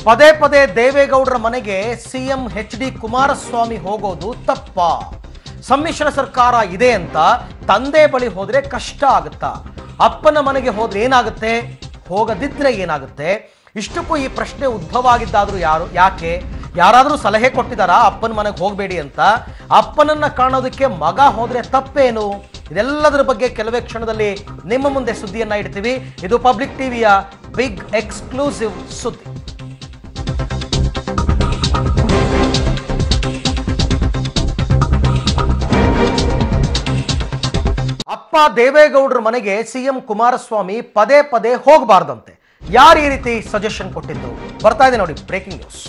ಪದೇ ಪದೇ ದೇವೇಗೌಡರ ಮನೆಗೆ ಸಿಎಂ ಎಚ್ ಡಿ ಕುಮಾರಸ್ವಾಮಿ ಹೋಗೋದು ತಪ್ಪ ಸಮ್ಮಿಶ್ರ ಸರ್ಕಾರ ಇದೆ ಅಂತ ತಂದೆ ಬಳಿ ಹೋದ್ರೆ ಕಷ್ಟ ಆಗುತ್ತಾ ಅಪ್ಪನ ಮನೆಗೆ ಹೋದ್ರೆ ಏನಾಗುತ್ತೆ ಹೋಗದಿದ್ರೆ ಏನಾಗುತ್ತೆ ಇಷ್ಟಕ್ಕೂ ಈ ಪ್ರಶ್ನೆ ಉದ್ಭವ ಆಗಿದ್ದಾದ್ರೂ ಯಾರು ಯಾಕೆ ಯಾರಾದರೂ ಸಲಹೆ ಕೊಟ್ಟಿದ್ದಾರಾ ಅಪ್ಪನ ಮನೆಗೆ ಹೋಗಬೇಡಿ ಅಂತ ಅಪ್ಪನನ್ನ ಕಾಣೋದಕ್ಕೆ ಮಗ ಹೋದ್ರೆ ತಪ್ಪೇನು ಇದೆಲ್ಲದರ ಬಗ್ಗೆ ಕೆಲವೇ ಕ್ಷಣದಲ್ಲಿ ನಿಮ್ಮ ಮುಂದೆ ಸುದ್ದಿಯನ್ನ ಇಡ್ತೀವಿ ಇದು ಪಬ್ಲಿಕ್ ಟಿವಿಯ ಬಿಗ್ ಎಕ್ಸ್ಕ್ಲೂಸಿವ್ ಸುದ್ದಿ ಅಪ್ಪ ದೇವೇಗೌಡರ ಮನೆಗೆ ಸಿಎಂ ಕುಮಾರಸ್ವಾಮಿ ಪದೇ ಪದೇ ಹೋಗಬಾರ್ದಂತೆ ಯಾರು ಈ ರೀತಿ ಸಜೆಷನ್ ಕೊಟ್ಟಿದ್ದು ಬರ್ತಾ ಇದೆ ನೋಡಿ ಬ್ರೇಕಿಂಗ್ ನ್ಯೂಸ್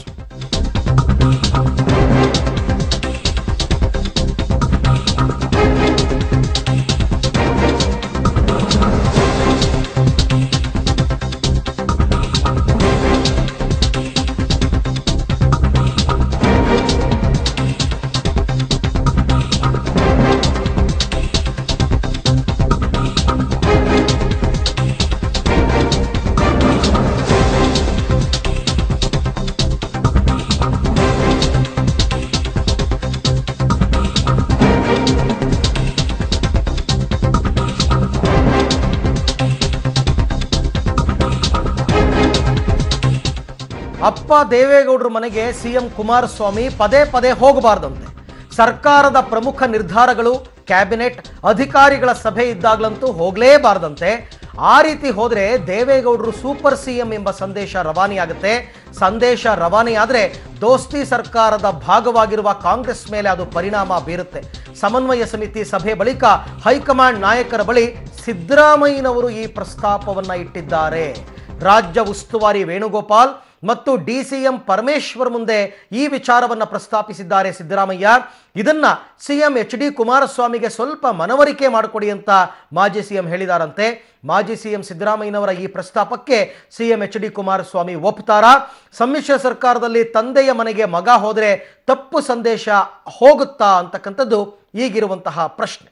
ಅಪ್ಪ ದೇವೇಗೌಡರ ಮನೆಗೆ ಸಿಎಂ ಕುಮಾರಸ್ವಾಮಿ ಪದೇ ಪದೇ ಹೋಗಬಾರ್ದಂತೆ ಸರ್ಕಾರದ ಪ್ರಮುಖ ನಿರ್ಧಾರಗಳು ಕ್ಯಾಬಿನೆಟ್ ಅಧಿಕಾರಿಗಳ ಸಭೆ ಇದ್ದಾಗಲಂತೂ ಹೋಗಲೇಬಾರ್ದಂತೆ ಆ ರೀತಿ ಹೋದ್ರೆ ದೇವೇಗೌಡರು ಸೂಪರ್ ಸಿಎಂ ಎಂಬ ಸಂದೇಶ ರವಾನೆಯಾಗುತ್ತೆ ಸಂದೇಶ ರವಾನೆಯಾದ್ರೆ ದೋಸ್ತಿ ಸರ್ಕಾರದ ಭಾಗವಾಗಿರುವ ಕಾಂಗ್ರೆಸ್ ಮೇಲೆ ಅದು ಪರಿಣಾಮ ಬೀರುತ್ತೆ ಸಮನ್ವಯ ಸಮಿತಿ ಸಭೆ ಬಳಿಕ ಹೈಕಮಾಂಡ್ ನಾಯಕರ ಬಳಿ ಸಿದ್ದರಾಮಯ್ಯನವರು ಈ ಪ್ರಸ್ತಾಪವನ್ನ ಇಟ್ಟಿದ್ದಾರೆ ರಾಜ್ಯ ಉಸ್ತುವಾರಿ ವೇಣುಗೋಪಾಲ್ ಮತ್ತು ಡಿಸಿಎಂ ಪರಮೇಶ್ವರ್ ಮುಂದೆ ಈ ವಿಚಾರವನ್ನ ಪ್ರಸ್ತಾಪಿಸಿದ್ದಾರೆ ಸಿದ್ದರಾಮಯ್ಯ ಇದನ್ನ ಸಿಎಂ ಎಚ್ ಡಿ ಕುಮಾರಸ್ವಾಮಿಗೆ ಸ್ವಲ್ಪ ಮನವರಿಕೆ ಮಾಡಿಕೊಡಿ ಅಂತ ಮಾಜಿ ಸಿಎಂ ಹೇಳಿದಾರಂತೆ ಮಾಜಿ ಸಿಎಂ ಸಿದ್ದರಾಮಯ್ಯನವರ ಈ ಪ್ರಸ್ತಾಪಕ್ಕೆ ಸಿಎಂ ಎಚ್ ಡಿ ಕುಮಾರಸ್ವಾಮಿ ಒಪ್ತಾರಾ ಸಮ್ಮಿಶ್ರ ಸರ್ಕಾರದಲ್ಲಿ ತಂದೆಯ ಮನೆಗೆ ಮಗ ಹೋದ್ರೆ ತಪ್ಪು ಸಂದೇಶ ಹೋಗುತ್ತಾ ಅಂತಕ್ಕಂಥದ್ದು ಈಗಿರುವಂತಹ ಪ್ರಶ್ನೆ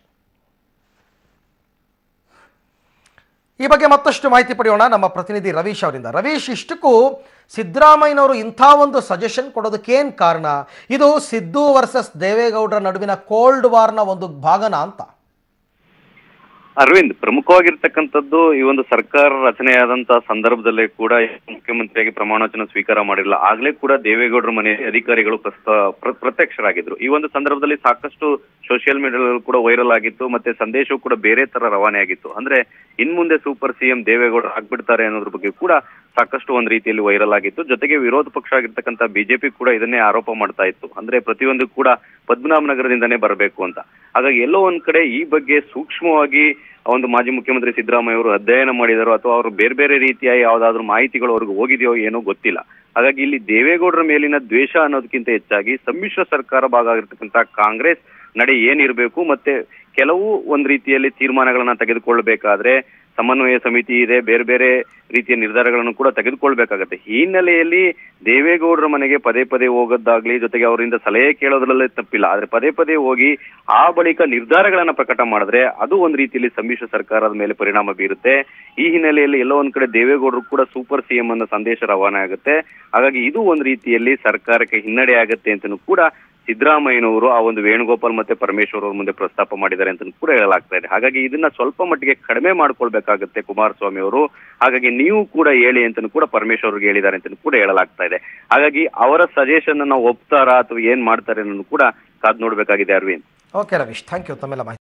ಈ ಬಗ್ಗೆ ಮತ್ತಷ್ಟು ಮಾಹಿತಿ ಪಡೆಯೋಣ ನಮ್ಮ ಪ್ರತಿನಿಧಿ ರವೀಶ್ ಅವರಿಂದ ರವೀಶ್ ಇಷ್ಟಕ್ಕೂ ಸಿದ್ದರಾಮಯ್ಯನವರು ಇಂಥ ಒಂದು ಸಜೆಷನ್ ಕೊಡೋದಕ್ಕೇನು ಕಾರಣ ಇದು ಸಿದ್ದು ವರ್ಸಸ್ ದೇವೇಗೌಡರ ನಡುವಿನ ಕೋಲ್ಡ್ ವಾರ್ನ ಒಂದು ಭಾಗನ ಅಂತ ಅರವಿಂದ್ ಪ್ರಮುಖವಾಗಿರ್ತಕ್ಕಂಥದ್ದು ಈ ಒಂದು ಸರ್ಕಾರ ರಚನೆಯಾದಂತಹ ಸಂದರ್ಭದಲ್ಲೇ ಕೂಡ ಮುಖ್ಯಮಂತ್ರಿಯಾಗಿ ಪ್ರಮಾಣವಚನ ಸ್ವೀಕಾರ ಮಾಡಿರಲಿಲ್ಲ ಆಗ್ಲೇ ಕೂಡ ದೇವೇಗೌಡರ ಮನೆ ಅಧಿಕಾರಿಗಳು ಪ್ರಸ್ತ ಪ್ರ- ಪ್ರತ್ಯಕ್ಷರಾಗಿದ್ರು ಈ ಒಂದು ಸಂದರ್ಭದಲ್ಲಿ ಸಾಕಷ್ಟು ಸೋಷಿಯಲ್ ಮೀಡಿಯಾದಲ್ಲಿ ಕೂಡ ವೈರಲ್ ಆಗಿತ್ತು ಮತ್ತೆ ಸಂದೇಶವು ಕೂಡ ಬೇರೆ ತರ ರವಾನೆ ಆಗಿತ್ತು ಅಂದ್ರೆ ಇನ್ ಮುಂದೆ ಸೂಪರ್ ಸಿಎಂ ದೇವೇಗೌಡರು ಆಗ್ಬಿಡ್ತಾರೆ ಅನ್ನೋದ್ರ ಬಗ್ಗೆ ಕೂಡ ಸಾಕಷ್ಟು ಒಂದ್ ರೀತಿಯಲ್ಲಿ ವೈರಲ್ ಆಗಿತ್ತು ಜೊತೆಗೆ ವಿರೋಧ ಪಕ್ಷ ಆಗಿರ್ತಕ್ಕಂಥ ಬಿಜೆಪಿ ಕೂಡ ಇದನ್ನೇ ಆರೋಪ ಮಾಡ್ತಾ ಇತ್ತು ಅಂದ್ರೆ ಪ್ರತಿಯೊಂದು ಕೂಡ ಪದ್ಮನಾಭನಗರದಿಂದನೇ ಬರಬೇಕು ಅಂತ ಹಾಗಾಗಿ ಎಲ್ಲೋ ಒಂದ್ ಕಡೆ ಈ ಬಗ್ಗೆ ಸೂಕ್ಷ್ಮವಾಗಿ ಒಂದು ಮಾಜಿ ಮುಖ್ಯಮಂತ್ರಿ ಸಿದ್ದರಾಮಯ್ಯ ಅವರು ಅಧ್ಯಯನ ಮಾಡಿದಾರೋ ಅಥವಾ ಅವರು ಬೇರೆ ಬೇರೆ ರೀತಿಯ ಯಾವ್ದಾದ್ರು ಮಾಹಿತಿಗಳು ಅವ್ರಿಗೆ ಹೋಗಿದೆಯೋ ಏನೋ ಗೊತ್ತಿಲ್ಲ ಹಾಗಾಗಿ ಇಲ್ಲಿ ದೇವೇಗೌಡರ ಮೇಲಿನ ದ್ವೇಷ ಅನ್ನೋದಕ್ಕಿಂತ ಹೆಚ್ಚಾಗಿ ಸಮ್ಮಿಶ್ರ ಸರ್ಕಾರ ಭಾಗ ಆಗಿರ್ತಕ್ಕಂಥ ಕಾಂಗ್ರೆಸ್ ನಡೆ ಏನಿರಬೇಕು ಮತ್ತೆ ಕೆಲವು ಒಂದ್ ರೀತಿಯಲ್ಲಿ ತೀರ್ಮಾನಗಳನ್ನ ತೆಗೆದುಕೊಳ್ಬೇಕಾದ್ರೆ ಸಮನ್ವಯ ಸಮಿತಿ ಇದೆ ಬೇರೆ ಬೇರೆ ರೀತಿಯ ನಿರ್ಧಾರಗಳನ್ನು ಕೂಡ ತೆಗೆದುಕೊಳ್ಬೇಕಾಗತ್ತೆ ಈ ಹಿನ್ನೆಲೆಯಲ್ಲಿ ದೇವೇಗೌಡರ ಮನೆಗೆ ಪದೇ ಪದೇ ಹೋಗೋದಾಗ್ಲಿ ಜೊತೆಗೆ ಅವರಿಂದ ಸಲಹೆ ಕೇಳೋದ್ರಲ್ಲೇ ತಪ್ಪಿಲ್ಲ ಆದ್ರೆ ಪದೇ ಪದೇ ಹೋಗಿ ಆ ಬಳಿಕ ನಿರ್ಧಾರಗಳನ್ನ ಪ್ರಕಟ ಮಾಡಿದ್ರೆ ಅದು ಒಂದ್ ರೀತಿಯಲ್ಲಿ ಸಮ್ಮಿಶ್ರ ಸರ್ಕಾರದ ಮೇಲೆ ಪರಿಣಾಮ ಬೀರುತ್ತೆ ಈ ಹಿನ್ನೆಲೆಯಲ್ಲಿ ಎಲ್ಲೋ ಒಂದ್ ಕಡೆ ದೇವೇಗೌಡರು ಕೂಡ ಸೂಪರ್ ಸಿಎಂ ಅನ್ನೋ ಸಂದೇಶ ರವಾನೆ ಆಗುತ್ತೆ ಹಾಗಾಗಿ ಇದು ಒಂದ್ ರೀತಿಯಲ್ಲಿ ಸರ್ಕಾರಕ್ಕೆ ಹಿನ್ನಡೆ ಆಗುತ್ತೆ ಅಂತಲೂ ಕೂಡ ಸಿದ್ದರಾಮಯ್ಯನವರು ಆ ಒಂದು ವೇಣುಗೋಪಾಲ್ ಮತ್ತೆ ಪರಮೇಶ್ವರ್ ಅವ್ರ ಮುಂದೆ ಪ್ರಸ್ತಾಪ ಮಾಡಿದ್ದಾರೆ ಅಂತ ಕೂಡ ಹೇಳಲಾಗ್ತಾ ಇದೆ ಹಾಗಾಗಿ ಇದನ್ನ ಸ್ವಲ್ಪ ಮಟ್ಟಿಗೆ ಕಡಿಮೆ ಮಾಡ್ಕೊಳ್ಬೇಕಾಗುತ್ತೆ ಕುಮಾರಸ್ವಾಮಿ ಅವರು ಹಾಗಾಗಿ ನೀವು ಕೂಡ ಹೇಳಿ ಅಂತ ಕೂಡ ಪರಮೇಶ್ವರ್ ಅವ್ರಿಗೆ ಹೇಳಿದ್ದಾರೆ ಅಂತ ಕೂಡ ಹೇಳಲಾಗ್ತಾ ಇದೆ ಹಾಗಾಗಿ ಅವರ ಸಜೆಷನ್ ಅನ್ನ ಒಪ್ತಾರಾ ಅಥವಾ ಏನ್ ಮಾಡ್ತಾರೆ ಅನ್ನೋದು ಕೂಡ ಕಾದ್ ನೋಡ್ಬೇಕಾಗಿದೆ Aravind okay Ravish thank you ತಮ್ಮೆಲ್ಲ ಮಾಹಿತಿ